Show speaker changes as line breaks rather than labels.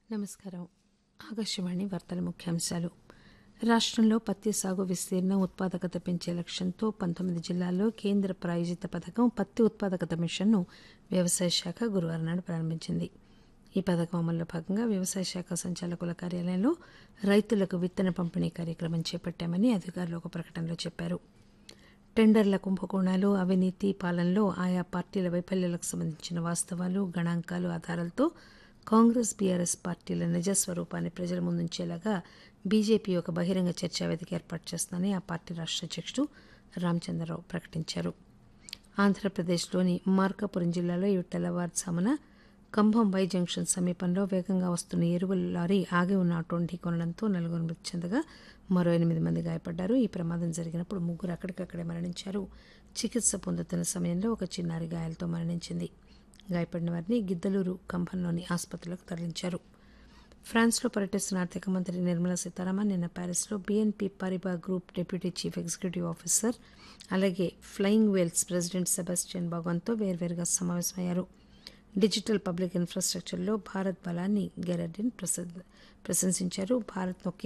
నమస్కారం ఆకాశవాణి వార్తల ముఖ్యాంశాలు రాష్టంలో పత్తి సాగు విస్తీర్ణం ఉత్పాదకత పెంచే లక్ష్యంతో పంతొమ్మిది జిల్లాల్లో కేంద్ర ప్రాయోజిత పథకం పత్తి ఉత్పాదకత మిషన్ను వ్యవసాయ శాఖ గురువారం నాడు ప్రారంభించింది ఈ పథకం అమల్లో భాగంగా వ్యవసాయ శాఖ సంచాలకుల కార్యాలయంలో రైతులకు విత్తన పంపిణీ కార్యక్రమం చేపట్టామని అధికారులు ఒక ప్రకటనలో చెప్పారు టెండర్ల కుంభకోణాలు అవినీతి పాలనలో ఆయా పార్టీల వైఫల్యాలకు సంబంధించిన వాస్తవాలు గణాంకాలు ఆధారాలతో కాంగ్రెస్ బీఆర్ఎస్ పార్టీల నిజ స్వరూపాన్ని ప్రజల ముందుంచేలాగా బీజేపీ ఒక బహిరంగ చర్చా వేదిక ఏర్పాటు చేస్తుందని ఆ పార్టీ రాష్ట్ర అధ్యక్షుడు రామచంద్రరావు ప్రకటించారు ఆంధ్రప్రదేశ్లోని మార్కాపురం జిల్లాలో ఈ తెల్లవారుజామున కంభం వై జంక్షన్ సమీపంలో వేగంగా వస్తున్న ఎరువుల లారీ ఆగి ఉన్న ఆటోను ఢీకొనడంతో నలుగురు మృతి చెందగా మరో ఎనిమిది మంది గాయపడ్డారు ఈ ప్రమాదం జరిగినప్పుడు ముగ్గురు అక్కడికక్కడే మరణించారు చికిత్స పొందుతున్న సమయంలో ఒక చిన్నారి గాయాలతో మరణించింది గాయపడిన వారిని గిద్దలూరు కంభంలోని ఆసుపత్రులకు తరలించారు ఫ్రాన్స్లో పర్యటిస్తున్న ఆర్థిక మంత్రి నిర్మలా సీతారామన్ నిన్న ప్యారిస్లో BNP Paribas group deputy chief executive officer అలాగే ఫ్లయింగ్ వేల్స్ ప్రెసిడెంట్ సెబాస్టియన్ బాగోన్తో వేర్వేరుగా సమావేశమయ్యారు డిజిటల్ పబ్లిక్ ఇన్ఫ్రాస్ట్రక్చర్లో భారత్ బలాన్ని గెరడిన్ ప్రశంసించారు భారత్